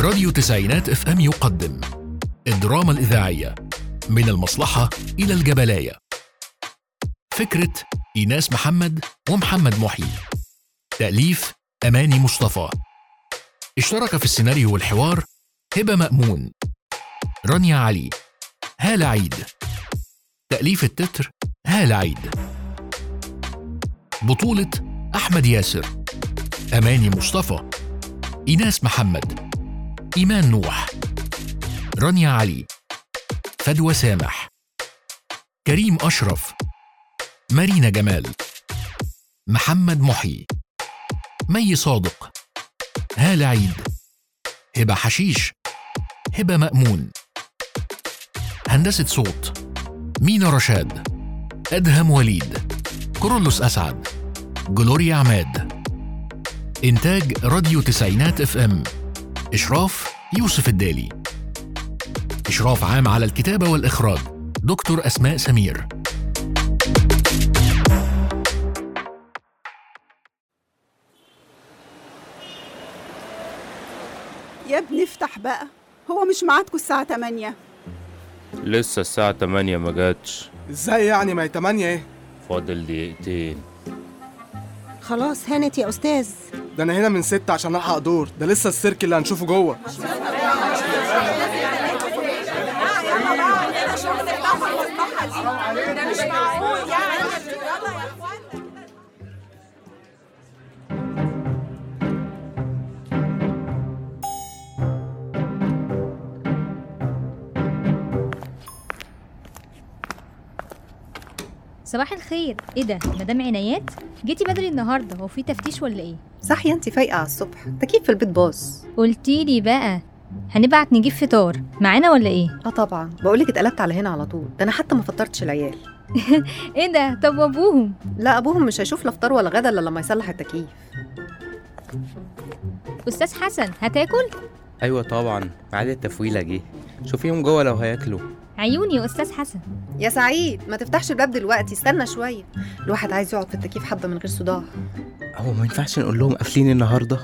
راديو تسعينات اف ام يقدم الدراما الإذاعية من المصلحة إلى الجبلاية فكرة إيناس محمد ومحمد محيي تأليف أماني مصطفى اشترك في السيناريو والحوار هبة مأمون رانيا علي هالة عيد تأليف التتر هالة عيد بطولة أحمد ياسر أماني مصطفى إيناس محمد إيمان نوح رانيا علي فدوى سامح كريم أشرف مارينا جمال محمد محي مي صادق هالة عيد هبة حشيش هبة مأمون هندسة صوت مينا رشاد أدهم وليد كورولوس أسعد جلوريا عماد إنتاج راديو تسعينات اف ام إشراف يوسف الدالي إشراف عام على الكتابة والإخراج دكتور أسماء سمير يا ابني افتح بقى هو مش ميعادكوا الساعة 8 لسه الساعة 8 ما جاتش ازاي يعني ما هي 8 ايه فاضل دقيقتين خلاص هانت يا أستاذ ده انا هنا من 6 عشان الحق دور ده لسه السيرك اللي هنشوفه جوه صباح الخير ايه ده مدام عنايات جيتي بدري النهارده هو في تفتيش ولا ايه صحية انت فايقة على الصبح تكييف في البيت باظ قلتيلي بقى هنبعت نجيب فطار معانا ولا ايه اه طبعا بقولك اتقلبت على هنا على طول ده انا حتى ما فطرتش العيال ايه ده طب وابوهم لا ابوهم مش هيشوف لا فطار ولا غدا الا لما يصلح التكييف استاذ حسن هتاكل أيوة طبعا ميعاد التفويلة جه شوفيهم جوه لو هياكلوا عيوني يا استاذ حسن يا سعيد ما تفتحش الباب دلوقتي استنى شوية الواحد عايز يقعد في التكييف حبة من غير صداع هو ما ينفعش نقول لهم قافلين النهاردة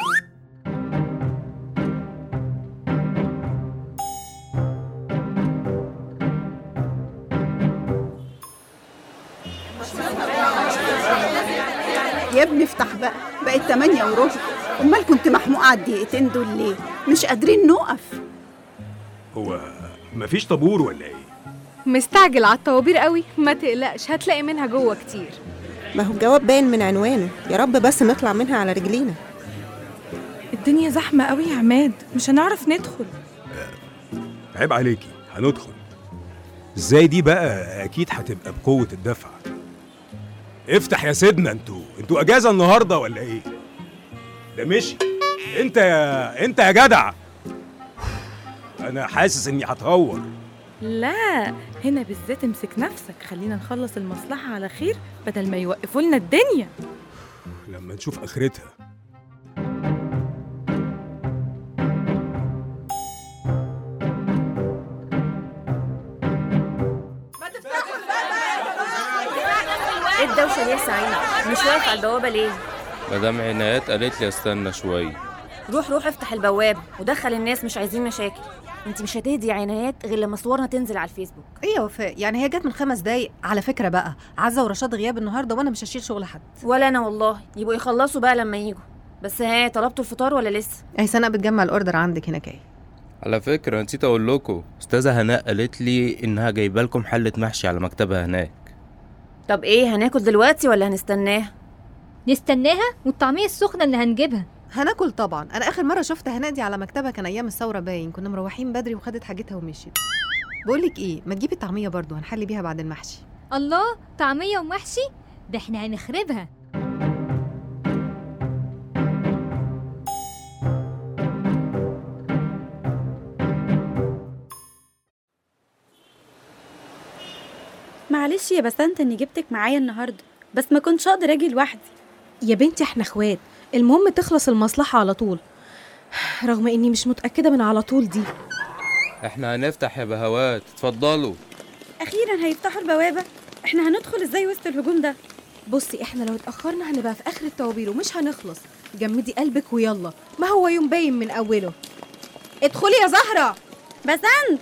يا ابني افتح بقى بقت 8 وربع امال كنت محموقة على الدقيقتين دول ليه مش قادرين نقف هو مفيش طابور ولا ايه؟ مستعجل على الطوابير قوي ما تقلقش هتلاقي منها جوه كتير ما هو الجواب باين من عنوانه يا رب بس نطلع منها على رجلينا الدنيا زحمة قوي يا عماد مش هنعرف ندخل عيب عليكي هندخل ازاي دي بقى اكيد هتبقى بقوة الدفع افتح يا سيدنا انتوا انتوا اجازة النهاردة ولا ايه؟ ده مشي انت يا انت يا جدع انا حاسس اني هتهور لا هنا بالذات امسك نفسك خلينا نخلص المصلحة على خير بدل ما يوقفوا لنا الدنيا لما نشوف اخرتها ايه الدوشه دي يا سعيد مش واقف على البوابه ليه مدام عنايات قالت لي استنى شوية روح روح افتح البوابه ودخل الناس مش عايزين مشاكل انت مش هتهدي يا عنايات غير لما صورنا تنزل على الفيسبوك ايه يا وفاء يعني هي جت من خمس دقايق على فكرة بقى عزة ورشاد غياب النهاردة وانا مش هشيل شغل حد ولا انا والله يبقوا يخلصوا بقى لما يجوا بس ها طلبتوا الفطار ولا لسه اي سنة بتجمع الاوردر عندك هناك اهي على فكرة نسيت أقول لكم أستاذة هناء قالت لي إنها جايبة لكم حلة محشي على مكتبها هناك طب ايه هناكل دلوقتي ولا هنستناه نستناها والطعمية السخنة اللي هنجيبها هناكل طبعا انا اخر مرة شفت هنادي على مكتبها كان ايام الثورة باين كنا مروحين بدري وخدت حاجتها ومشيت بقولك ايه ما تجيبي الطعمية برضو هنحلي بيها بعد المحشي الله طعمية ومحشي ده احنا هنخربها معلش يا بسنت اني جبتك معايا النهارده بس ما كنتش اقدر اجي لوحدي يا بنتي احنا اخوات المهم تخلص المصلحة على طول رغم اني مش متأكدة من على طول دي إحنا هنفتح يا بهوات اتفضلوا اخيرا هيفتحوا البوابه احنا هندخل ازاي وسط الهجوم ده بصي احنا لو اتأخرنا هنبقى في آخر الطوابير ومش هنخلص جمدي قلبك ويلا ما هو يوم باين من أوله ادخلي يا زهرة بسنت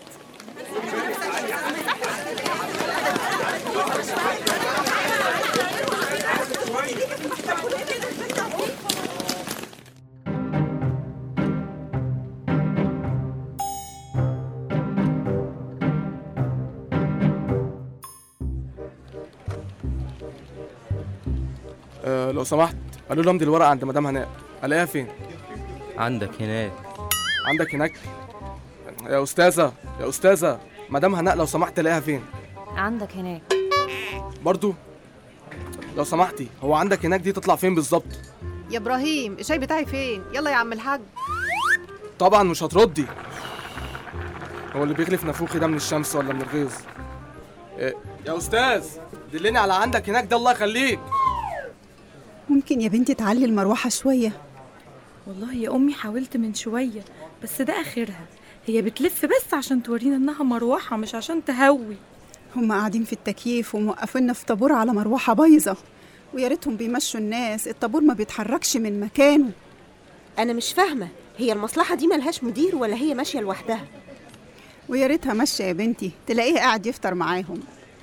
أه لو سمحت قالوا لي امضي الورقه عند مدام هناء الاقيها فين عندك هناك عندك هناك يا استاذه يا استاذه مدام هناء لو سمحت الاقيها فين عندك هناك برضو لو سمحتي هو عندك هناك دي تطلع فين بالظبط يا ابراهيم الشاي بتاعي فين يلا يا عم الحاج طبعا مش هتردي هو اللي بيغلي في نافوخي ده من الشمس ولا من الغيظ إيه، يا استاذ دلني على عندك هناك ده الله يخليك ممكن يا بنتي تعلي المروحة شوية والله يا امي حاولت من شويه بس ده اخرها هي بتلف بس عشان تورينا انها مروحه مش عشان تهوي هم قاعدين في التكييف وموقفيننا في طابور على مروحة بايظة ويا ريتهم بيمشوا الناس الطابور ما بيتحركش من مكانه انا مش فاهمه هي المصلحه دي ملهاش مدير ولا هي ماشيه لوحدها ويا ريتها ماشية يا بنتي تلاقيه قاعد يفطر معاهم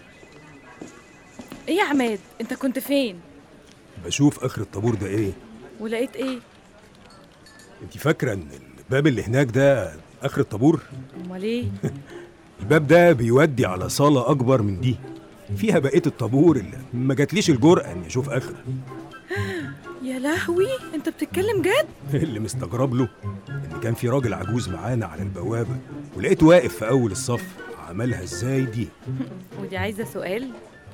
ايه يا عماد انت كنت فين بشوف اخر الطابور ده ايه ولقيت ايه انت فاكره ان الباب اللي هناك ده اخر الطابور امال ايه الباب ده بيودي على صاله اكبر من دي فيها بقيه الطابور اللي ما جاتليش الجرأة اني اشوف اخره يا لهوي انت بتتكلم جد اللي مستغرب له ان كان في راجل عجوز معانا على البوابه ولقيته واقف في اول الصف عملها ازاي دي ودي عايزه سؤال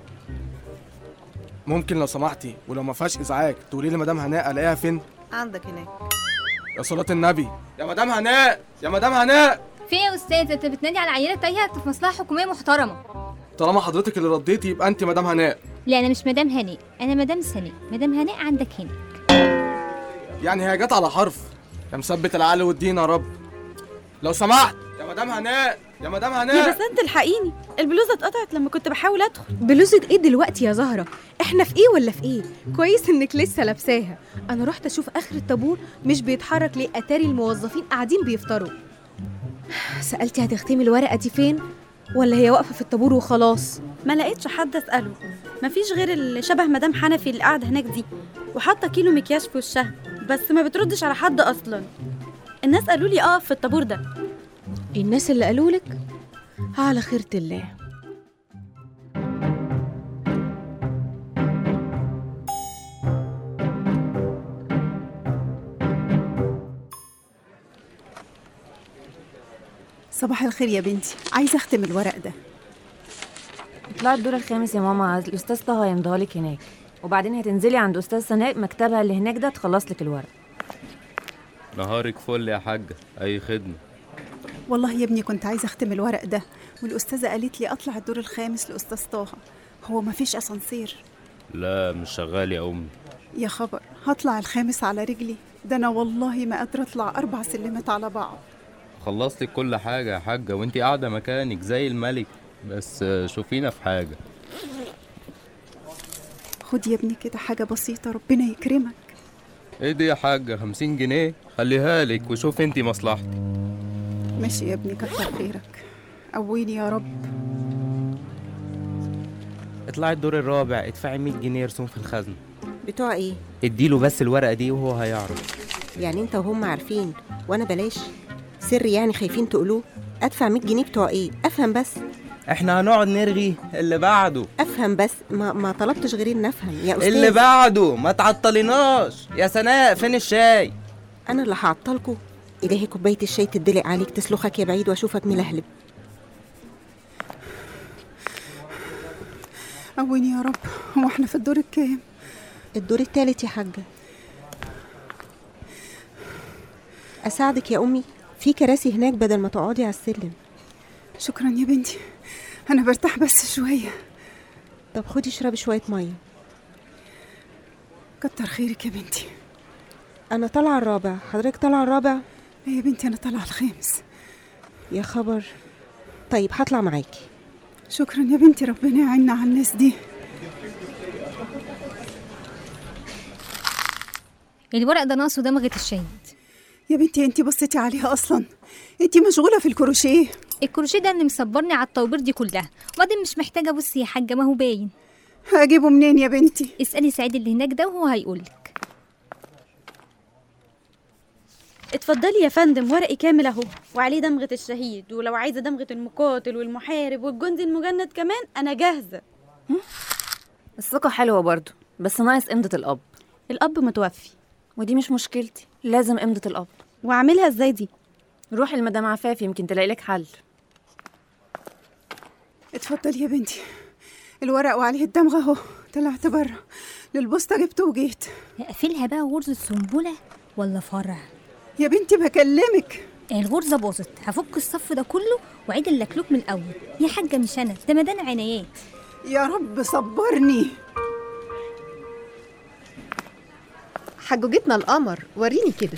ممكن لو سمحتي ولو ما فيهاش ازعاج تقولي لي مدام هناء الاقيها فين عندك هناك يا صلاه النبي يا مدام هناء يا مدام هناء في يا استاذ انت بتنادي على عيله تايهه في مصلحه حكوميه محترمه طالما حضرتك اللي رديتي يبقى انت مدام هناء لا انا مش مدام هناء انا مدام سناء مدام هناء عندك هنا يعني هي جت على حرف يا مثبت العقل والدين يا رب لو سمحت يا مدام هناء يا مدام يا هناء بسنت الحقيني البلوزه اتقطعت لما كنت بحاول ادخل بلوزة ايه دلوقتي يا زهرة احنا في ايه ولا في ايه كويس انك لسه لابساها انا رحت اشوف اخر الطابور مش بيتحرك ليه اتاري الموظفين قاعدين بيفطروا سألتي هتختمي الورقة دي فين ولا هي واقفة في الطابور وخلاص ما لقيتش حد اساله مفيش غير اللي شبه مدام حنفي اللي قاعده هناك دي وحاطه كيلو مكياج في وشها بس ما بتردش على حد اصلا الناس قالوا لي اقف في الطابور ده الناس اللي قالولك على خيرة الله صباح الخير يا بنتي عايزة أختم الورق ده اطلعي الدور الخامس يا ماما الاستاذ طه هيمضيها لك هناك وبعدين هتنزلي عند استاذ سناء مكتبها اللي هناك ده تخلص لك الورق نهارك فل يا حاجة أي خدمة والله يا ابني كنت عايزة أختم الورق ده والأستاذة قالت لي أطلع الدور الخامس لأستاذ طه هو مفيش أسانسير لا مش شغال يا أمي يا خبر هطلع الخامس على رجلي ده أنا والله ما قادرة أطلع أربع سلمات على بعض خلصت لك كل حاجة يا حاجة وانتي قاعدة مكانك زي الملك بس آه، شوفينا في حاجة خد يا ابني كده حاجة بسيطة ربنا يكرمك ايه دي يا حاجة خمسين جنيه خليها لك وشوف انتي مصلحتك ماشي يا ابني كتر خيرك قويني يا رب اطلعي الدور الرابع ادفعي 100 جنيه رسوم في الخزنة بتوع ايه اديله بس الورقة دي وهو هيعرف يعني انت وهم عارفين وانا بلاش سر يعني خايفين تقولوه ادفع 100 جنيه بتوع ايه افهم بس احنا هنقعد نرغي اللي بعده افهم بس ما ما طلبتش غير ان افهم يا استاذ اللي بعده ما تعطليناش يا سناء فين الشاي انا اللي هعطلكوا الهي كوبايه الشاي تدلق عليك تسلخك يا بعيد واشوفك ملهلب قويني يا رب هو احنا في الدور الكام الدور التالت يا حاجه اساعدك يا امي في كراسي هناك بدل ما تقعدي على السلم شكرا يا بنتي أنا برتاح بس شوية طب خدي اشربي شويه ميه كتر خيرك يا بنتي انا طالعه الرابع حضرتك طالعه الرابع يا بنتي أنا طالعة الخامس يا خبر طيب هطلع معاكي شكرا يا بنتي ربنا يعيننا على الناس دي الورق ده ناقصه دمغة الشهيد يا بنتي انت بصيتي عليها اصلا انت مشغوله في الكروشيه الكروشيه ده اللي مصبرني على الطوابير دي كلها وبعدين مش محتاجه ابص يا حاجه ما هو باين هجيبه منين يا بنتي اسالي سعيد اللي هناك ده وهو هيقولك اتفضلي يا فندم ورقي كامل اهو وعليه دمغة الشهيد ولو عايزة دمغة المقاتل والمحارب والجندي المجند كمان انا جاهزة الثقة حلوة برضو بس ناقص قيمة الأب الأب متوفي ودي مش مشكلتي لازم قيمة الأب واعملها ازاي دي روحي لمدام عفاف يمكن تلاقي لك حل اتفضلي يا بنتي الورق وعليه الدمغه اهو طلعت بره للبوسطه جبته وجيت اقفلها بقى غرزه سنبله ولا فرع يا بنتي بكلمك الغرزه باظت هفك الصف ده كله وعيد اللكلوك من الاول يا حاجه مش انا ده مدام عنايات يا رب صبرني حجوجتنا القمر وريني كده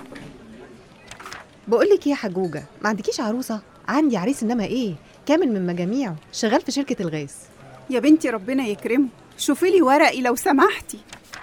بقولك ايه يا حجوجة ما عندكيش عروسة عندي عريس انما ايه كامل من مجاميعه شغال في شركة الغاز يا بنتي ربنا يكرمه شوفي لي ورقي لو سمحتي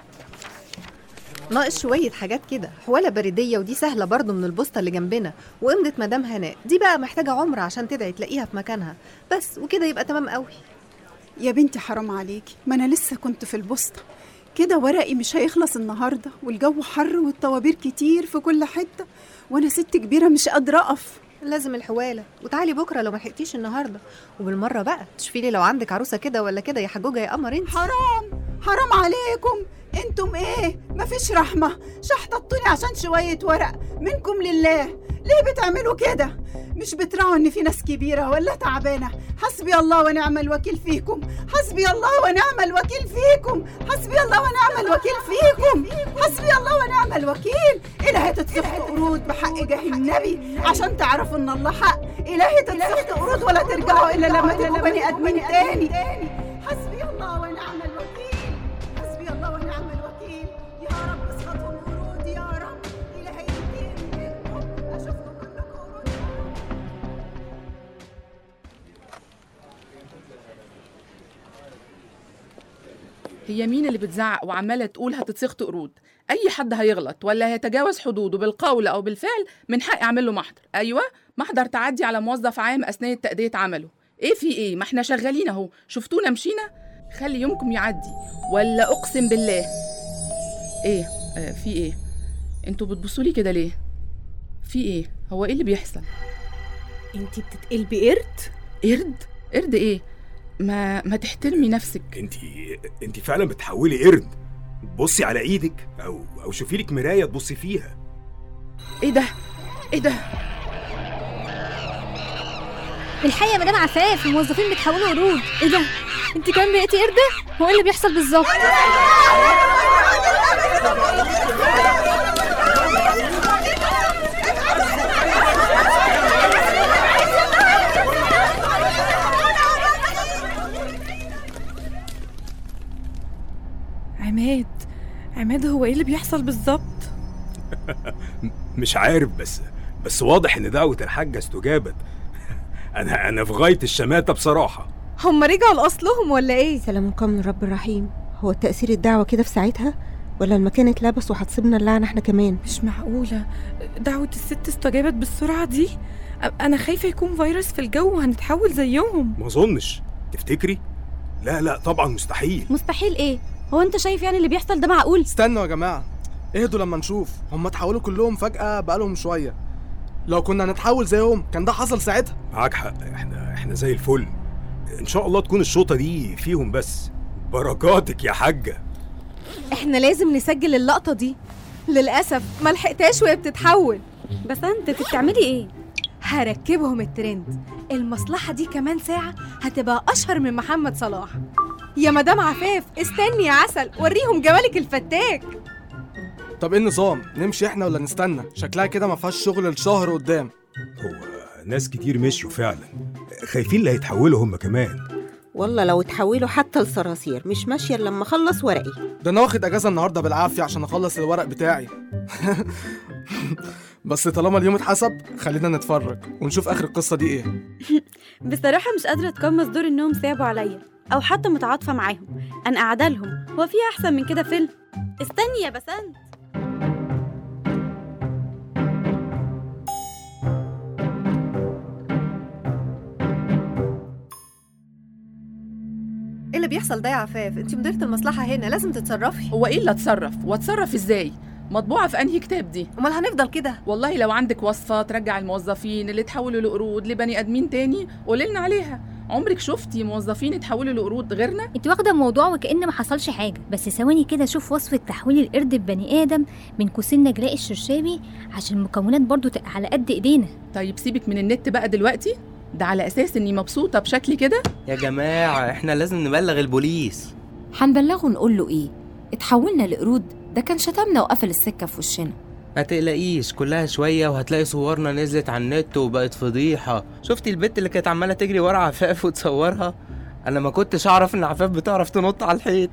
ناقص شوية حاجات كده حوالة بريدية ودي سهلة برضو من البوسطة اللي جنبنا وإمضة مدام هناء دي بقى محتاجة عمر عشان تدعي تلاقيها في مكانها بس وكده يبقى تمام قوي يا بنتي حرام عليكي ما انا لسه كنت في البوسطه كده ورقي مش هيخلص النهارده والجو حر والطوابير كتير في كل حته وانا ست كبيره مش قادره اقف لازم الحوالة وتعالي بكرة لو ما لحقتيش النهاردة وبالمرة بقى تشوفي لي لو عندك عروسة كده ولا كده يا حجوجة يا قمر انت حرام حرام عليكم انتم ايه مفيش رحمه شحططوني عشان شويه ورق منكم لله ليه بتعملوا كده مش بتراعوا ان في ناس كبيره ولا تعبانه حسبي الله ونعم الوكيل فيكم حسبي الله ونعم الوكيل فيكم حسبي الله ونعم الوكيل فيكم حسبي الله ونعم الوكيل الهي تتصفت قرود بحق جاه النبي عشان تعرفوا ان الله حق الهي تتصفت قرود ولا ترجعوا الا لما تبقوا بني ادمين تاني حسبي الله ونعم الوكيل حسبي الله ونعم الوكيل يا رب اسقطهم قرود يا رب الهي يهديني منكم اشوفكم كلكم قرود هي مين اللي بتزعق وعمالة تقول هتتسخط قرود أي حد هيغلط ولا هيتجاوز حدوده بالقول أو بالفعل من حقي أعمل له محضر أيوة محضر تعدي على موظف عام أثناء تأدية عمله إيه في إيه ما إحنا شغالين أهو شفتونا مشينا خلي يومكم يعدي ولا أقسم بالله إيه آه في إيه انتوا بتبصوا لي كده ليه في إيه هو إيه اللي بيحصل انتي بتتقلبي قرد قرد قرد إيه ما ما تحترمي نفسك انت انت فعلا بتحولي قرد بصي على ايدك او او شوفي لك مرايه تبصي فيها ايه ده ايه ده الحقيقه يا مدام عفاف الموظفين بيتحولوا قرود ايه ده انت كمان بقيتي قرده هو ايه اللي بيحصل بالظبط عماد عماد هو ايه اللي بيحصل بالظبط مش عارف بس بس واضح ان دعوه الحاجه استجابت انا انا في غايه الشماته بصراحه هم رجعوا لاصلهم ولا ايه سلام قوم من رب الرحيم هو تأثير الدعوة كده في ساعتها ولا المكان اتلبس وهتصيبنا اللعنة احنا كمان مش معقولة دعوة الست استجابت بالسرعة دي أ- أنا خايفة يكون فيروس في الجو وهنتحول زيهم ما اظنش تفتكري لا لا طبعا مستحيل مستحيل ايه هو انت شايف يعني اللي بيحصل ده معقول استنوا يا جماعه اهدوا لما نشوف هم اتحولوا كلهم فجاه بقالهم شويه لو كنا نتحول زيهم كان ده حصل ساعتها معاك حق احنا احنا زي الفل ان شاء الله تكون الشوطه دي فيهم بس بركاتك يا حاجه احنا لازم نسجل اللقطة دي للأسف ما لحقتهاش وهي بتتحول بس انت بتعملي ايه هركبهم الترند المصلحة دي كمان ساعة هتبقى أشهر من محمد صلاح يا مدام عفاف استني يا عسل وريهم جمالك الفتاك طب ايه النظام نمشي احنا ولا نستنى شكلها كده ما فيهاش شغل الشهر قدام هو ناس كتير مشيوا فعلا خايفين اللي هيتحولوا هم كمان والله لو اتحولوا حتى لصراصير مش ماشية إلا لما أخلص ورقي ده انا واخد اجازه النهارده بالعافيه عشان اخلص الورق بتاعي بس طالما اليوم اتحسب خلينا نتفرج ونشوف اخر القصه دي ايه بصراحة مش قادرة اتقمص دور انهم صعبوا عليا او حتى متعاطفة معاهم انا قاعدة لهم هو في احسن من كده فيلم استني يا بسنت بيحصل ده يا عفاف انت مديره المصلحه هنا لازم تتصرفي هو ايه اللي اتصرف واتصرف ازاي مطبوعه في انهي كتاب دي امال هنفضل كده والله لو عندك وصفه ترجع الموظفين اللي اتحولوا لقرود لبني ادمين تاني قولي لنا عليها عمرك شفتي موظفين اتحولوا لقرود غيرنا انت واخده الموضوع وكأن ما حصلش حاجه بس ثواني كده شوف وصفه تحويل القرد ببني ادم من كوسين نجلاء الشرشابي عشان المكونات برضو تبقى على قد ايدينا طيب سيبك من النت بقى دلوقتي ده على اساس اني مبسوطه بشكل كده يا جماعة احنا لازم نبلغ البوليس هنبلغه نقول له ايه اتحولنا لقرود ده كان شتمنا وقفل السكه في وشنا ما تقلقيش كلها شوية وهتلاقي صورنا نزلت على النت وبقت فضيحة شفتي البت اللي كانت عمالة تجري ورا عفاف وتصورها انا ما كنتش اعرف ان عفاف بتعرف تنط على الحيط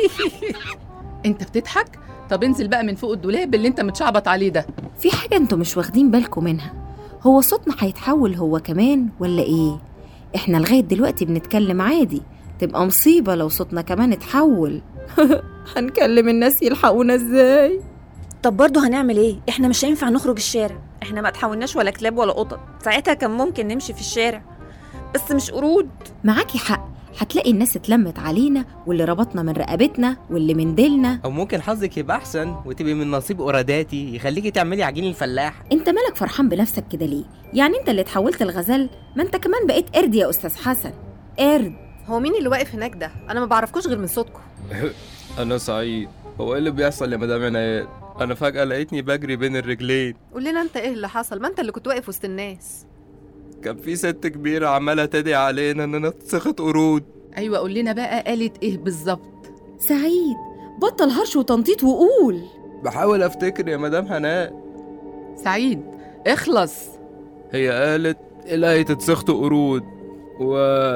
انت بتضحك طب انزل بقى من فوق الدولاب اللي انت متشعبط عليه ده في حاجه انتوا مش واخدين بالكم منها هو صوتنا هيتحول هو كمان ولا ايه احنا لغايه دلوقتي بنتكلم عادي تبقى مصيبه لو صوتنا كمان اتحول هنكلم الناس يلحقونا ازاي طب برضه هنعمل ايه احنا مش هينفع نخرج الشارع احنا ما تحولناش ولا كلاب ولا قطط ساعتها كان ممكن نمشي في الشارع بس مش قرود معاكي حق هتلاقي الناس اتلمت علينا واللي ربطنا من رقبتنا واللي من ديلنا او ممكن حظك يبقى احسن وتبقي من نصيب قراداتي يخليكي تعملي عجين الفلاح انت مالك فرحان بنفسك كده ليه يعني انت اللي اتحولت الغزال ما انت كمان بقيت قرد يا استاذ حسن قرد هو مين اللي واقف هناك ده انا ما بعرفكوش غير من صوتكم انا سعيد هو ايه اللي بيحصل يا مدام عنايات انا فجأة لقيتني بجري بين الرجلين قول لنا انت ايه اللي حصل ما انت اللي كنت واقف وسط الناس كان في ست كبيرة عمالة تدعي علينا اننا نتسخط قرود ايوه قول لنا بقى قالت ايه بالظبط سعيد بطل هرش وتنطيط وقول بحاول افتكر يا مدام هناء سعيد اخلص هي قالت الهي تتسخطوا قرود و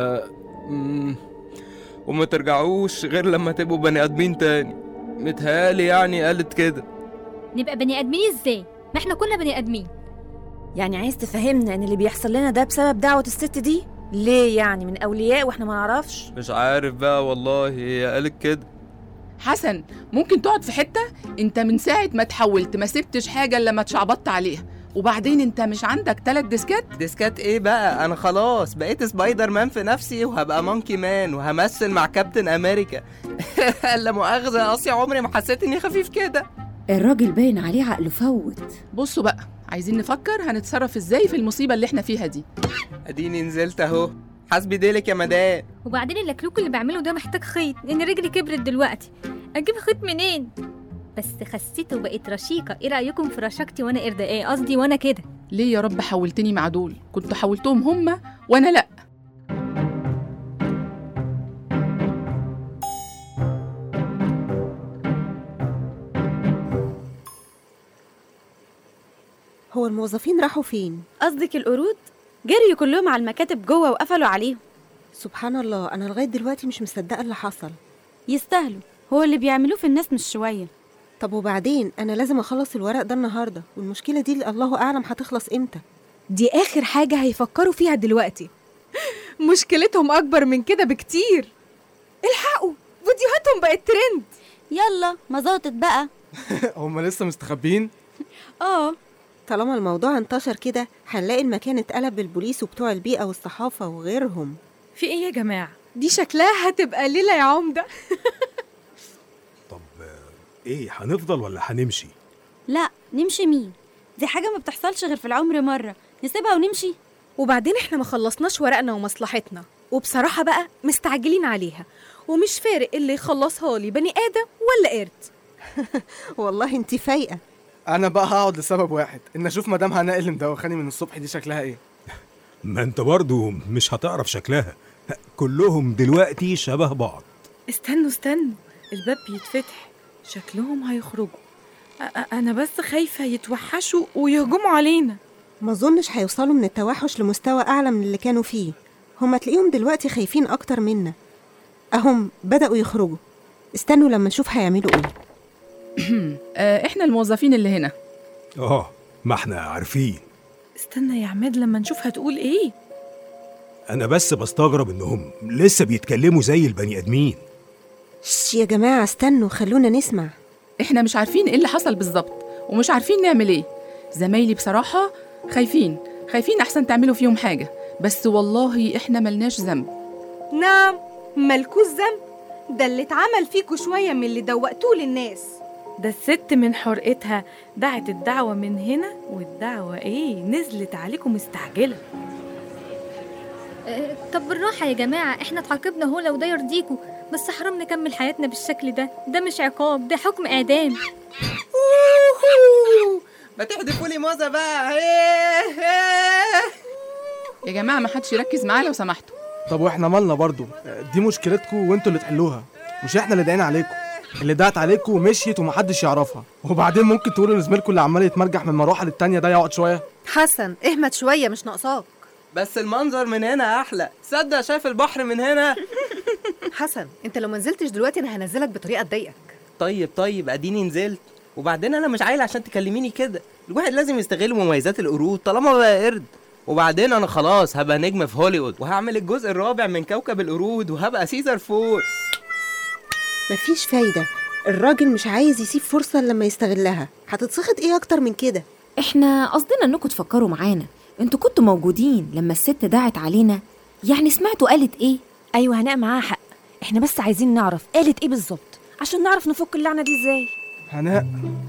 مم. وما ترجعوش غير لما تبقوا بني ادمين تاني متهيألي يعني قالت كده نبقى بني ادمين ازاي ما احنا كنا بني ادمين يعني عايز تفهمنا ان اللي بيحصل لنا ده بسبب دعوة الست دي ليه يعني من اولياء واحنا ما نعرفش مش عارف بقى والله هي قالت كده حسن ممكن تقعد في حته انت من ساعه ما اتحولت ما سبتش حاجه الا ما اتشعبطت عليها وبعدين انت مش عندك تلات ديسكات ديسكات ايه بقى انا خلاص بقيت سبايدر مان في نفسي وهبقى مونكي مان وهمثل مع كابتن امريكا لا مؤاخذة اصلي عمري ما حسيت اني خفيف كده الراجل باين عليه عقله فوت بصوا بقى عايزين نفكر هنتصرف ازاي في المصيبه اللي احنا فيها دي اديني نزلت اهو حسبي ديلك يا مدام وبعدين اللكلوك اللي بعمله ده محتاج خيط لان رجلي كبرت دلوقتي اجيب خيط منين بس خسيت وبقيت رشيقه ايه رايكم في رشاقتي وانا قرده ايه قصدي وانا كده ليه يا رب حولتني مع دول كنت حولتهم هما وانا لا هو الموظفين راحوا فين قصدك القرود جريوا كلهم على المكاتب جوه وقفلوا عليهم سبحان الله انا لغايه دلوقتي مش مصدقه اللي حصل يستاهلوا هو اللي بيعملوه في الناس مش شويه طب وبعدين انا لازم اخلص الورق ده النهارده والمشكله دي اللي الله اعلم هتخلص امتى دي آخر حاجة هيفكروا فيها دلوقتي مشكلتهم أكبر من كده بكتير الحقوا فيديوهاتهم بقت ترند يلا مظاطت بقى هم لسه مستخبين اه طالما الموضوع انتشر كده هنلاقي المكان اتقلب بالبوليس وبتوع البيئه والصحافه وغيرهم في إيه يا جماعة؟ دي شكلها هتبقى ليلة يا عمدة ايه هنفضل ولا هنمشي لا نمشي مين دي حاجه ما بتحصلش غير في العمر مره نسيبها ونمشي وبعدين احنا ما خلصناش ورقنا ومصلحتنا وبصراحة بقى مستعجلين عليها ومش فارق اللي يخلصها لي بني آدم ولا قرد والله انت فايقه انا بقى هقعد لسبب واحد ان اشوف مدام هناء اللي مدوخاني من الصبح دي شكلها ايه ما انت برضو مش هتعرف شكلها كلهم دلوقتي شبه بعض استنوا استنوا الباب بيتفتح شكلهم هيخرجوا أ- أ- أنا بس خايفة يتوحشوا ويهجموا علينا ما اظنش هيوصلوا من التوحش لمستوى اعلى من اللي كانوا فيه هما تلاقيهم دلوقتي خايفين اكتر منا اهم بداوا يخرجوا استنوا لما نشوف هيعملوا ايه آه احنا الموظفين اللي هنا اه ما احنا عارفين استنى يا عماد لما نشوف هتقول إيه انا بس بستغرب انهم لسه بيتكلموا زي البني ادمين شش يا جماعه استنوا خلونا نسمع احنا مش عارفين ايه اللي حصل بالظبط ومش عارفين نعمل ايه زمايلي بصراحة خايفين خايفين احسن تعملوا فيهم حاجة بس والله احنا ملناش ذنب نعم ملكوش ذنب ده اللي اتعمل فيكوا شوية من اللي دوقتوه للناس ده الست من حرقتها دعت الدعوة من هنا والدعوة ايه نزلت عليكم مستعجلة آه، طب بالراحة يا جماعة احنا اتعاقبنا هو لو ده يرضيكوا بس حرام نكمل حياتنا بالشكل ده ده مش عقاب ده حكم اعدام ما تحدفوا لي موزة بقى يا جماعه ما حدش يركز معايا لو سمحتوا طب واحنا مالنا برضو دي مشكلتكم وانتوا اللي تحلوها مش احنا اللي دعينا عليكم اللي دعت عليكم ومشيت ومحدش يعرفها وبعدين ممكن تقولوا لزميلكم اللي عمال يتمرجح من مروحه للتانيه ده يقعد شويه حسن اهمت شويه مش ناقصاك بس المنظر من هنا احلى تصدق شايف البحر من هنا حسن انت لو ما نزلتش دلوقتي انا هنزلك بطريقه تضايقك طيب طيب اديني نزلت وبعدين انا مش عيل عشان تكلميني كده الواحد لازم يستغل مميزات القرود طالما بقى قرد وبعدين انا خلاص هبقى نجم في هوليوود وهعمل الجزء الرابع من كوكب القرود وهبقى سيزر فور مفيش فايدة الراجل مش عايز يسيب فرصة لما يستغلها هتتسخط ايه اكتر من كده احنا قصدنا انكم تفكروا معانا انتوا كنتوا موجودين لما الست دعت علينا يعني سمعتوا قالت ايه ايوه هناء معاها حق احنا بس عايزين نعرف قالت ايه بالظبط عشان نعرف نفك اللعنه دي ازاي هناء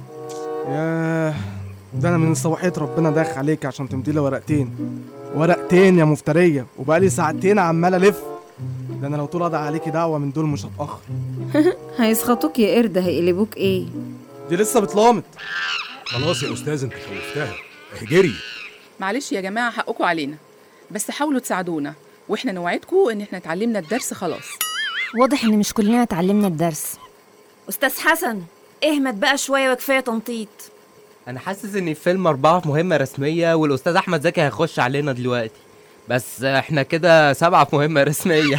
ياه ده انا من صباحيه ربنا داخ عليك عشان تمضي لي ورقتين ورقتين يا مفتريه وبقالي ساعتين عمال الف ده انا لو طول اضع عليكي دعوه من دول مش هتاخر هيسخطوك يا قرد هيقلبوك ايه دي لسه بتلامط خلاص يا استاذ انت خوفتها اهجري معلش يا جماعه حقكم علينا بس حاولوا تساعدونا واحنا نوعدكم ان احنا اتعلمنا الدرس خلاص واضح ان مش كلنا اتعلمنا الدرس استاذ حسن اهمت بقى شويه وكفايه تنطيط انا حاسس ان فيلم اربعة في مهمة رسمية والاستاذ احمد زكي هيخش علينا دلوقتي بس احنا كده سبعة في مهمة رسمية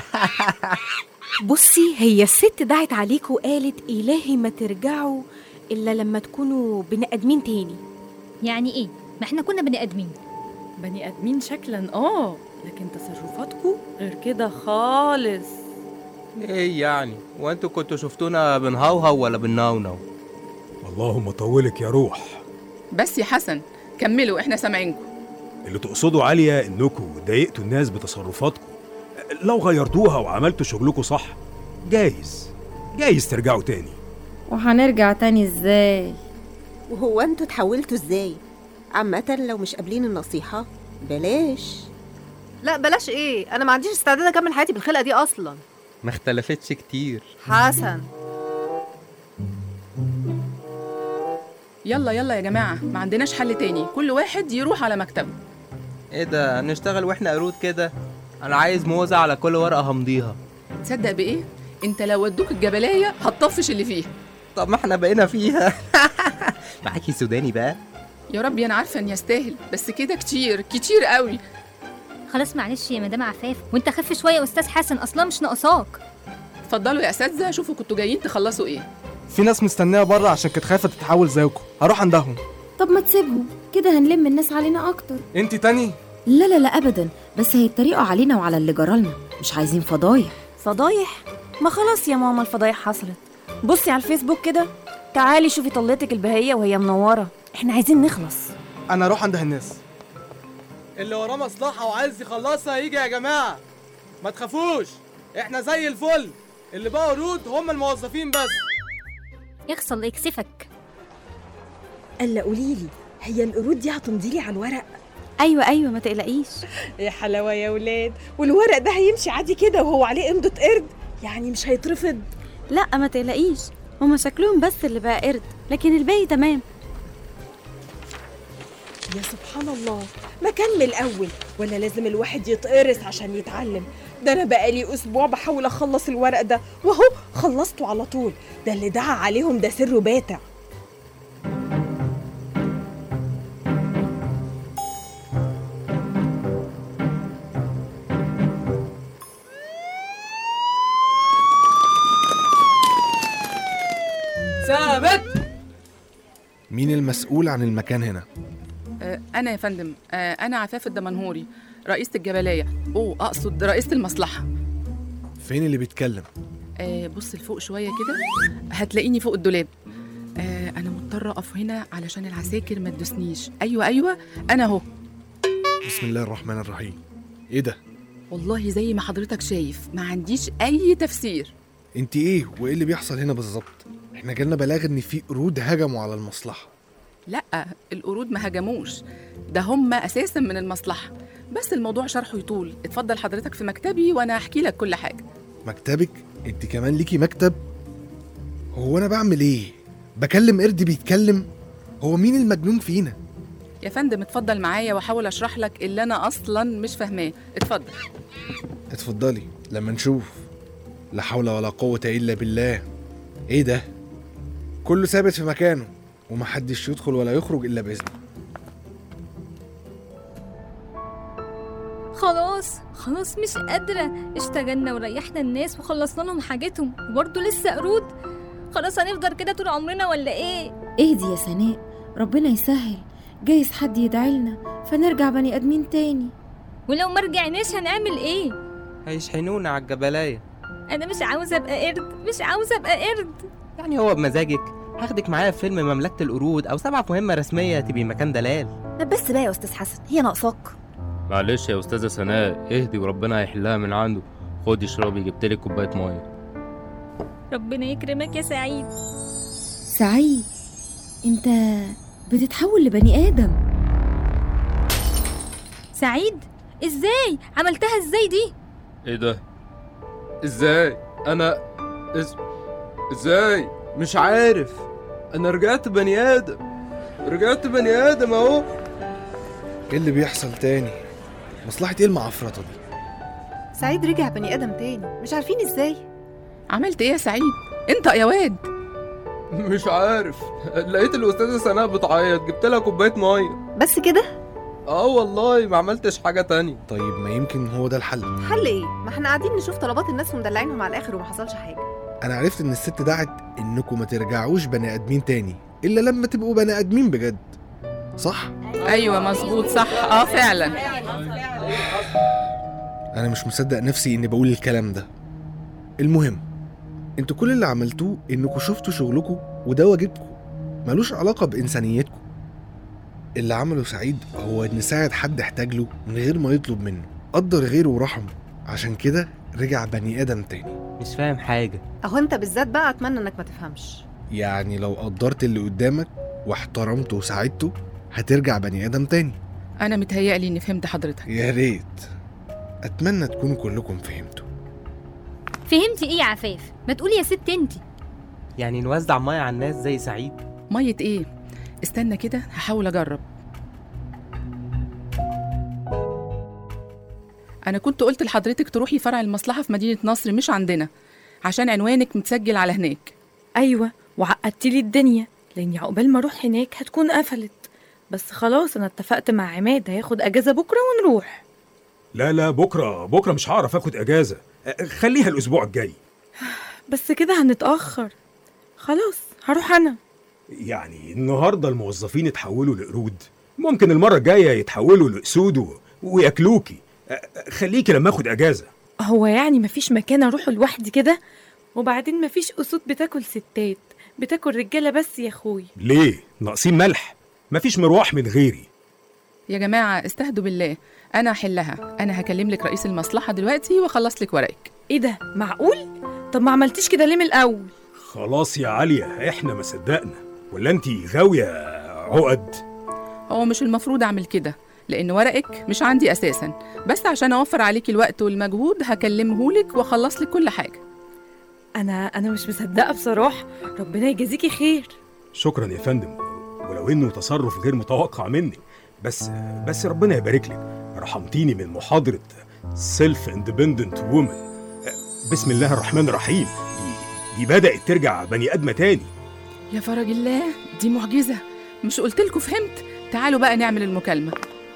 بصي هي الست دعت عليكوا وقالت إلهي ما ترجعوا إلا لما تكونوا بني آدمين تاني يعني ايه ما احنا كنا بني ادمين بني ادمين شكلا اه لكن تصرفاتكم غير كده خالص ايه يعني وانتوا كنتوا شفتونا بنهوهو ولا بننونو اللهم طولك يا روح بس يا حسن كملوا احنا سامعينكم اللي تقصدوا عالية انكم ضايقتوا الناس بتصرفاتكم لو غيرتوها وعملتوا شغلكم صح جايز جايز ترجعوا تاني وهنرجع تاني ازاي وهو انتوا اتحولتوا ازاي عامة لو مش قابلين النصيحة بلاش لا بلاش ايه انا ما عنديش استعداد اكمل حياتي بالخلقه دي اصلا ما اختلفتش كتير حسن يلا يلا يا جماعه ما عندناش حل تاني كل واحد يروح على مكتبه ايه ده هنشتغل واحنا قرود كده انا عايز موزة على كل ورقة همضيها تصدق بايه انت لو ودوك الجبليه هتطفش اللي فيها طب ما احنا بقينا فيها معاكي سوداني بقى يا ربي انا عارفه ان يستاهل بس كده كتير كتير قوي خلاص معلش يا مدام عفاف وانت خف شويه يا استاذ حسن اصلا مش ناقصاك اتفضلوا يا اساتذه شوفوا كنتوا جايين تخلصوا ايه في ناس مستنيه بره عشان كانت خايفه تتحول زيكم هروح عندهم طب ما تسيبهم كده هنلم الناس علينا اكتر انت تاني لا لا لا ابدا بس هيتريقوا علينا وعلى اللي جرالنا مش عايزين فضايح فضايح ما خلاص يا ماما الفضايح حصلت بصي على الفيسبوك كده تعالي شوفي طلتك البهية وهي منورة احنا عايزين نخلص انا اروح عند الناس اللي وراه مصلحه وعايز يخلصها يجي يا جماعه ما تخافوش احنا زي الفل اللي بقوا قرود هم الموظفين بس يخسر يكسفك الا قوليلي هي القرود دي هتمضيلي على الورق ايوه ايوه ما تقلقيش يا حلاوه يا ولاد والورق ده هيمشي عادي كده وهو عليه امضة قرد يعني مش هيترفض لا ما تقلقيش هما شكلهم بس اللي بقى قرد لكن الباقي تمام يا سبحان الله ما كان من الاول ولا لازم الواحد يتقرص عشان يتعلم ده انا بقالي اسبوع بحاول اخلص الورق ده واهو خلصته على طول ده اللي دعا عليهم ده سره باتع ثابت مين المسؤول عن المكان هنا آه انا يا فندم آه انا عفاف الدمنهوري رئيسة الجبلية اوه اقصد رئيسة المصلحة فين اللي بيتكلم آه بص لفوق شوية كده هتلاقيني فوق الدولاب آه انا مضطرة اقف هنا علشان العساكر ما تدوسنيش ايوه ايوه انا اهو بسم الله الرحمن الرحيم ايه ده والله زي ما حضرتك شايف ما عنديش اي تفسير انت ايه وايه اللي بيحصل هنا بالظبط احنا جالنا بلاغ ان في قرود هجموا على المصلحه لا القرود ما هجموش ده هم اساسا من المصلحه بس الموضوع شرحه يطول اتفضل حضرتك في مكتبي وانا احكي لك كل حاجه مكتبك انت كمان ليكي مكتب هو انا بعمل ايه بكلم قرد بيتكلم هو مين المجنون فينا يا فندم اتفضل معايا واحاول اشرح لك اللي انا اصلا مش فاهماه اتفضل اتفضلي لما نشوف لا حول ولا قوة إلا بالله إيه ده؟ كله ثابت في مكانه ومحدش يدخل ولا يخرج إلا بإذنه خلاص خلاص مش قادرة اشتغلنا وريحنا الناس وخلصنا لهم حاجتهم وبرضه لسه قرود خلاص هنفضل كده طول عمرنا ولا ايه اهدي يا سناء ربنا يسهل جايز حد يدعي لنا فنرجع بني ادمين تاني ولو ما رجعناش هنعمل ايه هيشحنونا على الجبلاية انا مش عاوزة ابقى قرد مش عاوزة ابقى قرد يعني هو بمزاجك هاخدك معايا في فيلم مملكة القرود أو سبعة في مهمة رسمية تبقي مكان دلال بس بقى يا استاذ حسن هي ناقصاك معلش يا أستاذة سناء اهدي وربنا هيحلها من عنده خدي اشربي جبتلك كوباية مية ربنا يكرمك يا سعيد سعيد انت بتتحول لبني ادم سعيد ازاي عملتها ازاي دي ايه ده ازاي انا إز... ازاي مش عارف انا رجعت بني ادم رجعت بني ادم اهو إيه اللي بيحصل تاني؟ مصلحة إيه المعفرطة دي؟ سعيد رجع بني ادم تاني مش عارفين ازاي عملت ايه يا سعيد انت يا واد مش عارف لقيت الاستاذه سناء بتعيط جبت لها كوبايه ميه بس كده اه والله ما عملتش حاجه تانية طيب ما يمكن هو ده الحل حل ايه ما احنا قاعدين نشوف طلبات الناس ومدلعينهم على الاخر وما حصلش حاجه أنا عرفت إن الست دعت إنكم ما ترجعوش بني آدمين تاني إلا لما تبقوا بني آدمين بجد صح؟ ايوه مظبوط صح اه فعلا أنا مش مصدق نفسي إني بقول الكلام ده المهم انتوا كل اللي عملتوه إنكم شفتوا شغلكم وده واجبكم ملوش علاقة بإنسانيتكم اللي عمله سعيد هو إن ساعد حد احتاج له من غير ما يطلب منه قدر غيره ورحمه عشان كده رجع بني آدم تاني مش فاهم حاجة اهو انت بالذات بقى اتمنى انك ما تفهمش يعني لو قدرت اللي قدامك واحترمته وساعدته هترجع بني آدم تاني انا متهيألي اني فهمت حضرتك يا ريت أتمنى تكونوا كلكم فهمتوا فهمتي ايه يا عفاف ما تقولي يا ست انتي يعني نوزع مية على الناس زي سعيد ميه ايه استنى كده هحاول اجرب انا كنت قلت لحضرتك تروحي فرع المصلحه في مدينه نصر مش عندنا عشان عنوانك متسجل على هناك ايوه وعقدتي لي الدنيا لاني عقبال ما اروح هناك هتكون قفلت بس خلاص انا اتفقت مع عماد هياخد اجازه بكره ونروح لا لا بكره بكره مش هعرف اخد اجازه أه، خليها الاسبوع الجاي بس كده هنتاخر خلاص هروح انا يعني النهارده الموظفين اتحولوا لقرود ممكن المره الجايه يتحولوا لاسود و- وياكلوكي أه، خليكي لما اخد اجازه هو يعني مفيش مكان اروحه لوحدي كده وبعدين مفيش اسود بتاكل ستات بتاكل رجاله بس يا اخوي ليه ناقصين ملح مفيش مروح من غيري يا جماعه استهدوا بالله انا هحلها انا هكلم لك رئيس المصلحه دلوقتي واخلص لك ورقك ايه ده معقول طب ما عملتيش كده ليه من الاول خلاص يا عاليه احنا ما صدقنا ولا انتي غاويه عقد هو مش المفروض اعمل كده لان ورقك مش عندي اساسا بس عشان اوفر عليكي الوقت والمجهود هكلمهولك واخلص لك كل حاجه انا انا مش مصدقه بصراحه ربنا يجازيكي خير شكرا يا فندم ولو انه تصرف غير متوقع مني بس بس ربنا يبارك لك رحمتيني من محاضره سيلف اندبندنت وومن بسم الله الرحمن الرحيم دي, دي بدات ترجع بني ادمه تاني يا فرج الله دي معجزه مش قلت لكم فهمت تعالوا بقى نعمل المكالمه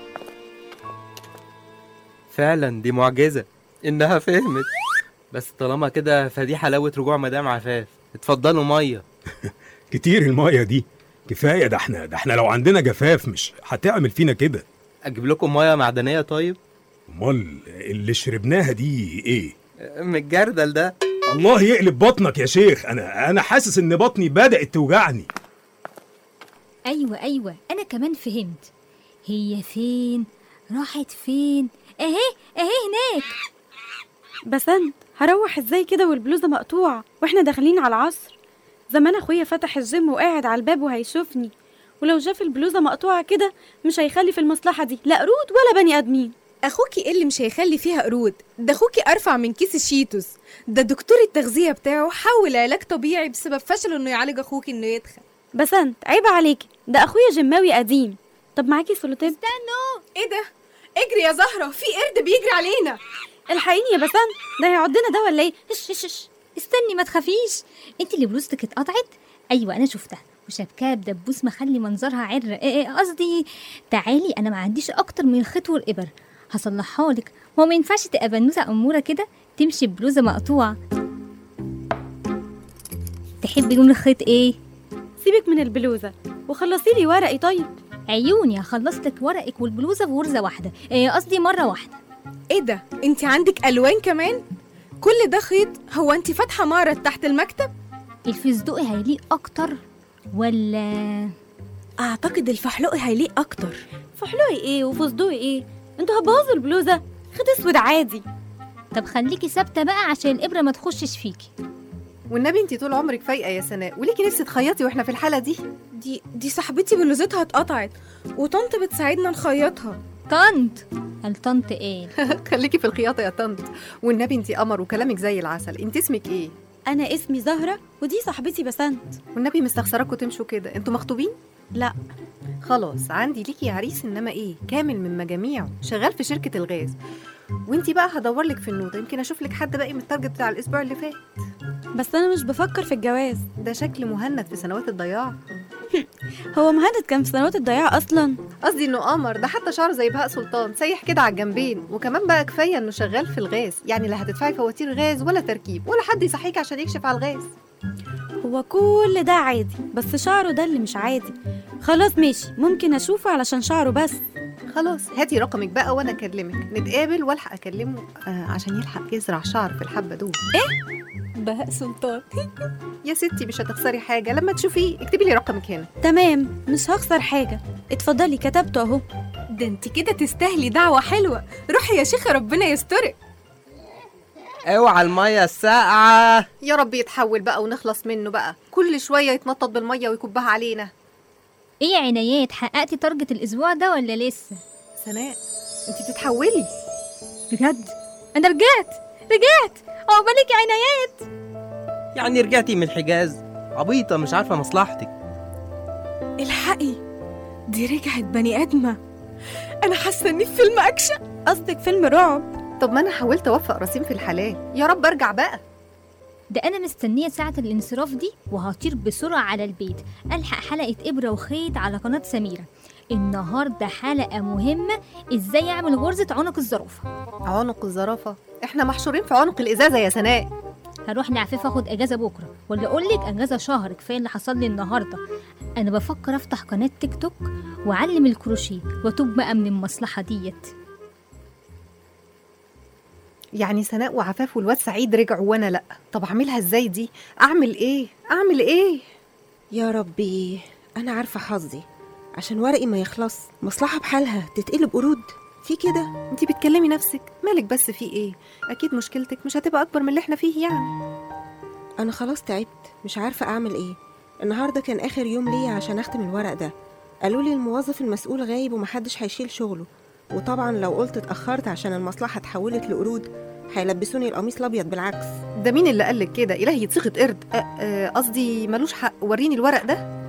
فعلا دي معجزة إنها فهمت بس طالما كده فدي حلاوة رجوع مدام عفاف اتفضلوا مية كتير المايه دي كفايه ده احنا ده احنا لو عندنا جفاف مش هتعمل فينا كده أجيب لكم مية معدنية طيب امال اللي شربناها دي ايه من الجردل ده الله يقلب بطنك يا شيخ انا انا حاسس ان بطني بدات توجعني ايوه ايوه انا كمان فهمت هي فين راحت فين اهي اهي هناك بسنت هروح ازاي كده والبلوزه مقطوعه واحنا داخلين على العصر زمان اخويا فتح الجيم وقاعد على الباب وهيشوفني ولو شاف البلوزه مقطوعه كده مش هيخلي في المصلحه دي لا قرود ولا بني ادمين اخوكي ايه اللي مش هيخلي فيها قرود ده اخوكي ارفع من كيس الشيتوس ده دكتور التغذيه بتاعه حول علاج طبيعي بسبب فشله انه يعالج اخوكي انه يتخن بسنت عيب عليكي ده اخويا جماوي قديم طب معاكي سولوتيب استنوا ايه ده اجري يا زهره في قرد بيجري علينا الحقيني يا بسنت ده هيعضنا ده ولا ايه هش هش هش استني ما تخافيش انت اللي بلوزتك اتقطعت ايوه انا شفتها وشبكاه بدبوس مخلي منظرها عر إيه إيه قصدي تعالي انا ما عنديش اكتر من الخيط والابر هصلحها لك هو ما ينفعش تبقى بنوته اموره كده تمشي ببلوزه مقطوعه تحبي لون الخيط ايه سيبك من البلوزه وخلصي لي ورقي طيب عيوني هخلص لك ورقك والبلوزه في غرزه واحده إيه قصدي مره واحده ايه ده انت عندك الوان كمان كل ده خيط هو انت فاتحه معرض تحت المكتب الفستقي هيليق اكتر ولا اعتقد الفحلقي هيليق اكتر فحلوقي ايه وفستقي ايه انتوا هتبوظوا البلوزه خد اسود عادي طب خليكي ثابته بقى عشان الابره ما تخشش فيكي والنبي انتي طول عمرك فايقه يا سناء وليكي نفسي تخيطي واحنا في الحاله دي دي دي صاحبتي بلوزتها اتقطعت وطنط بتساعدنا نخيطها طنط الطنط ايه خليكي في الخياطه يا طنط والنبي انتي قمر وكلامك زي العسل انت اسمك ايه انا اسمي زهره ودي صاحبتي بسنت والنبي مستخسراكوا تمشوا كده انتوا مخطوبين لا خلاص عندي ليكي عريس انما ايه كامل من مجاميعه شغال في شركه الغاز وانتي بقى هدور لك في النوتة يمكن اشوف لك حد باقي من التارجت بتاع الاسبوع اللي فات بس انا مش بفكر في الجواز ده شكل مهند في سنوات الضياع هو مهند كان في سنوات الضياع اصلا قصدي انه قمر ده حتى شعره زي بهاء سلطان سيح كده على الجنبين وكمان بقى كفايه انه شغال في الغاز يعني لا هتدفعي فواتير غاز ولا تركيب ولا حد يصحيك عشان يكشف على الغاز هو كل ده عادي بس شعره ده اللي مش عادي خلاص ماشي ممكن اشوفه علشان شعره بس خلاص هاتي رقمك بقى وانا اكلمك نتقابل والحق اكلمه آه عشان يلحق يزرع شعر في الحبه دول ايه بهاء سلطان يا ستي مش هتخسري حاجه لما تشوفيه اكتبي لي رقمك هنا تمام مش هخسر حاجه اتفضلي كتبته اهو ده انت كده تستاهلي دعوه حلوه روحي يا شيخه ربنا يسترك اوعى الميه الساقعه يا رب يتحول بقى ونخلص منه بقى كل شويه يتنطط بالميه ويكبها علينا ايه يا عنايات حققتي تارجت الاسبوع ده ولا لسه سناء انت بتتحولي بجد انا رجعت رجعت عقبالك يا عنايات يعني رجعتي من الحجاز عبيطه مش عارفه مصلحتك الحقي دي رجعت بني ادمه انا حاسه اني في فيلم اكشن قصدك فيلم رعب طب ما انا حاولت اوفق راسين في الحلال يا رب ارجع بقى ده انا مستنيه ساعه الانصراف دي وهطير بسرعه على البيت الحق حلقه ابره وخيط على قناه سميره النهارده حلقه مهمه ازاي اعمل غرزه عنق الزرافه عنق الزرافه احنا محشورين في عنق الازازه يا سناء هروح لعفيف اخد اجازه بكره ولا اقول لك اجازه شهر كفايه اللي حصل لي النهارده انا بفكر افتح قناه تيك توك واعلم الكروشيه واتوب بقى من المصلحه ديت يعني سناء وعفاف والواد سعيد رجعوا وانا لا طب اعملها ازاي دي اعمل ايه اعمل ايه يا ربي انا عارفه حظي عشان ورقي ما يخلص مصلحه بحالها تتقلب قرود في كده انتي بتكلمي نفسك مالك بس في ايه اكيد مشكلتك مش هتبقى اكبر من اللي احنا فيه يعني انا خلاص تعبت مش عارفه اعمل ايه النهارده كان اخر يوم ليا عشان اختم الورق ده قالوا لي الموظف المسؤول غايب ومحدش هيشيل شغله وطبعا لو قلت اتاخرت عشان المصلحه اتحولت لقرود هيلبسوني القميص الابيض بالعكس ده مين اللي قالك كده الهي يتصيغه قرد أ- أ- قصدي ملوش حق وريني الورق ده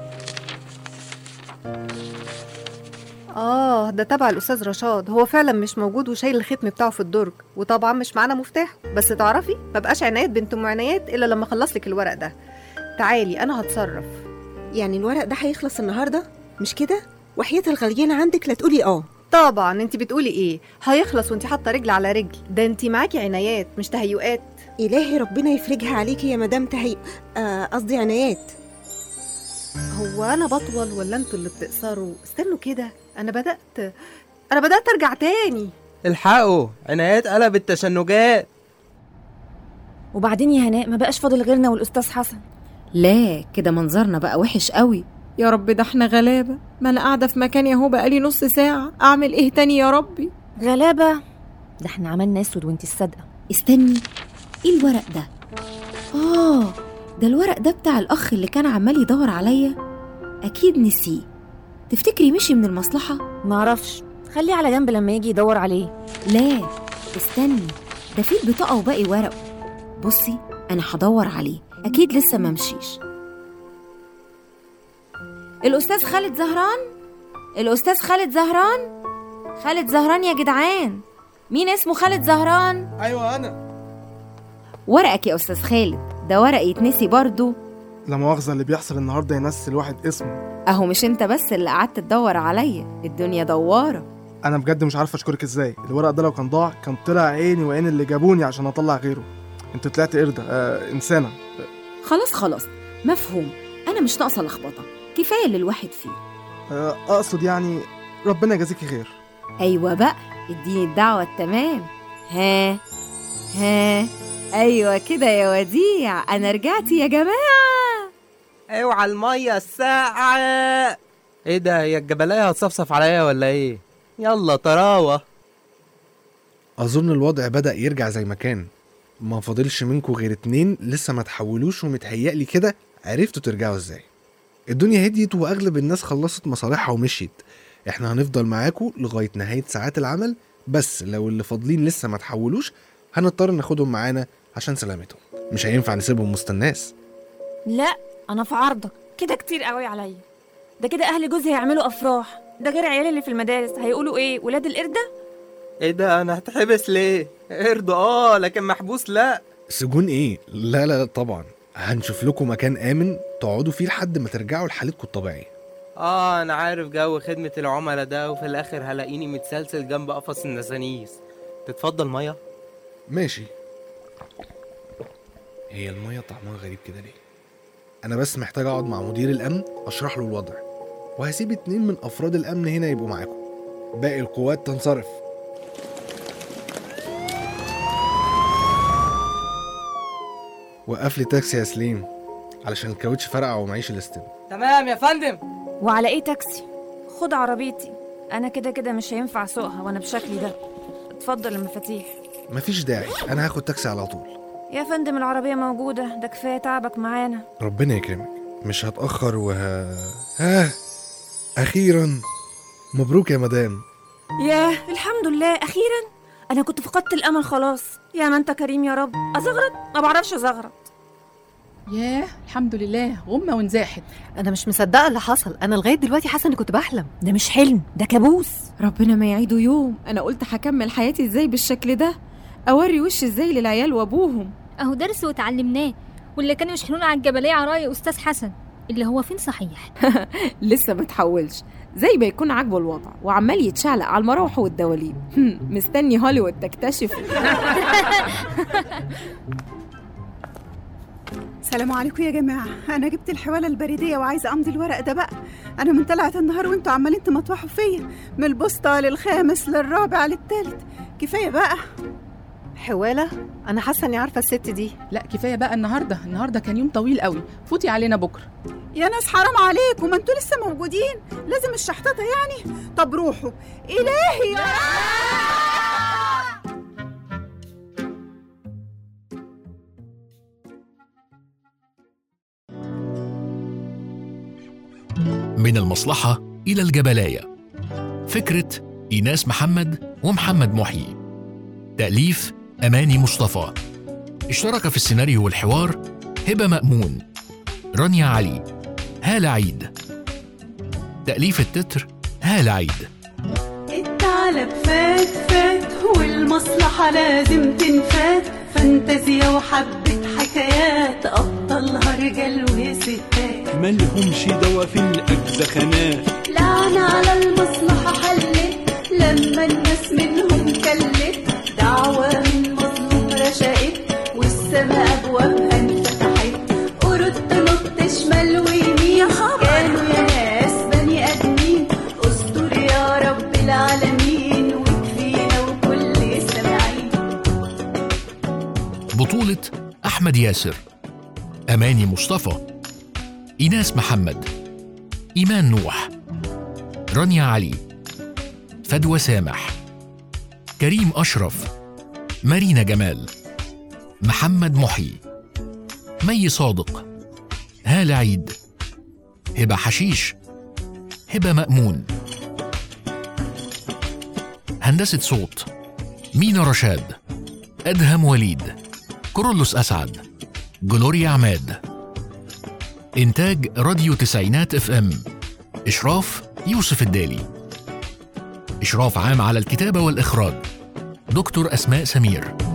اه ده تبع الاستاذ رشاد هو فعلا مش موجود وشايل الختم بتاعه في الدرج وطبعا مش معانا مفتاح بس تعرفي مبقاش عنايات بنت ام عنايات الا لما اخلص لك الورق ده تعالي انا هتصرف يعني الورق ده هيخلص النهارده مش كده وحياة الغليانة عندك لا تقولي اه طبعا انت بتقولي ايه هيخلص وانت حاطه رجل على رجل ده انت معاكي عنايات مش تهيؤات إلهي ربنا يفرجها عليكي يا مدام تهي آه، قصدي عنايات هو انا بطول ولا انتوا اللي بتقصروا استنوا كده انا بدات انا بدات ارجع تاني الحقوا عنايات قلبت تشنجات وبعدين يا هناء ما بقاش فاضل غيرنا والاستاذ حسن لا كده منظرنا بقى وحش قوي يا رب ده احنا غلابة ما انا قاعدة في مكاني اهو بقالي نص ساعة اعمل ايه تاني يا ربي غلابة ده احنا عملنا اسود وانت الصادقة استني ايه الورق ده اه ده الورق ده بتاع الاخ اللي كان عمال يدور عليا اكيد نسيه تفتكري مشي من المصلحه معرفش خليه على جنب لما يجي يدور عليه لا استني ده فيه البطاقه وباقي ورقه بصي انا هدور عليه اكيد لسه ما مشيش الاستاذ خالد زهران الاستاذ خالد زهران خالد زهران يا جدعان مين اسمه خالد زهران ايوه انا ورقك يا استاذ خالد ده ورق يتنسي برضو لا مؤاخذه اللي بيحصل النهارده ينسي الواحد اسمه اهو مش انت بس اللي قعدت تدور عليا الدنيا دواره انا بجد مش عارف اشكرك ازاي الورق ده لو كان ضاع كان طلع عيني وعين اللي جابوني عشان اطلع غيره انت طلعت قرده آه انسانه خلاص خلاص مفهوم انا مش ناقصه لخبطه كفايه اللي الواحد فيه آه اقصد يعني ربنا يجازيكي خير ايوه بقى اديني الدعوه التمام ها ها ايوه كده يا وديع انا رجعت يا جماعه اوعى المية الساقعة ايه ده هي الجبلاية هتصفصف عليا ولا ايه يلا طراوة أظن الوضع بدأ يرجع زي ما كان ما فاضلش منكم غير اتنين لسه ما تحولوش ومتهيألي كده عرفتوا ترجعوا ازاي الدنيا هديت وأغلب الناس خلصت مصالحها ومشيت احنا هنفضل معاكم لغاية نهاية ساعات العمل بس لو اللي فاضلين لسه ما تحولوش هنضطر ناخدهم معانا عشان سلامتهم مش هينفع نسيبهم وسط الناس لا انا في عرضك كده كتير قوي عليا ده كده اهل جوزي هيعملوا افراح ده غير عيالي اللي في المدارس هيقولوا ايه ولاد القرده ايه ده انا هتحبس ليه قرد اه لكن محبوس لا سجون ايه لا لا لا طبعا هنشوف لكم مكان آمن تقعدوا فيه لحد ما ترجعوا لحالتكم الطبيعية اه انا عارف جو خدمة العملاء ده وفي الاخر هلاقيني متسلسل جنب قفص النسانيس تتفضل مية ماشي هي المية طعمها غريب كده ليه انا بس محتاج اقعد مع مدير الامن اشرح له الوضع وهسيب اتنين من افراد الامن هنا يبقوا معاكم باقي القوات تنصرف وقف لي تاكسي يا سليم علشان الكاوتش فرقع ومعيش الاستن تمام يا فندم وعلى ايه تاكسي خد عربيتي انا كده كده مش هينفع اسوقها وانا بشكلي ده اتفضل المفاتيح مفيش داعي انا هاخد تاكسي على طول يا فندم العربيه موجوده ده كفايه تعبك معانا ربنا يكرمك مش هتأخر وه... ها أخيرا مبروك يا مدام ياه الحمد لله اخيرا انا كنت فقدت الامل خلاص يا ما انت كريم يا رب ازغرط ما بعرفش ازغرط ياه الحمد لله غمة ونزاحت انا مش مصدقه اللي حصل انا لغايه دلوقتي حاسه اني كنت بحلم ده مش حلم ده كابوس ربنا ما يعيده يوم انا قلت هكمل حياتي ازاي بالشكل ده اوري وشي ازاي للعيال وابوهم اهو درس وتعلمناه واللي كانوا يشحنونا على الجبلية عرايا استاذ حسن اللي هو فين صحيح لسه ما تحولش زي ما يكون عاجبه الوضع وعمال يتشعلق على المراوح والدواليب هم، مستني هوليوود تكتشف سلام عليكم يا جماعة أنا جبت الحوالة البريدية وعايزة أمضي الورق ده بقى أنا من طلعت النهار وأنتوا عمالين تمطوحوا فيا من البسطة للخامس للرابع للتالت كفاية بقى حواله انا حاسه اني عارفه الست دي لا كفايه بقى النهارده النهارده كان يوم طويل قوي فوتي علينا بكره يا ناس حرام عليكم ما انتوا لسه موجودين لازم الشحططة يعني طب روحوا إلهي يا من المصلحة إلى الجبلاية فكرة إيناس محمد ومحمد محيي تأليف أماني مصطفى اشترك في السيناريو والحوار هبة مأمون رانيا علي هالة عيد تأليف التتر هالة عيد الثعلب فات فات والمصلحة لازم تنفات فانتازيا وحبة حكايات أبطالها رجال وستات مالهمش دوا في الأجزخانات لعنة على المصلحة حلت لما الناس منهم كلت دعوة من مظلوم رشقت والسماء أبوابها انفتحت قرود تنط شمال ويمين كانوا يا ناس بني آدمين استر يا رب العالمين وكفينا وكل سامعين بطولة أحمد ياسر أماني مصطفى إيناس محمد إيمان نوح رانيا علي فدوى سامح كريم أشرف مارينا جمال محمد محي مي صادق هالة عيد هبة حشيش هبة مأمون هندسة صوت مينا رشاد أدهم وليد كورولوس أسعد جلوريا عماد إنتاج راديو تسعينات اف ام إشراف يوسف الدالي إشراف عام على الكتابة والإخراج دكتور أسماء سمير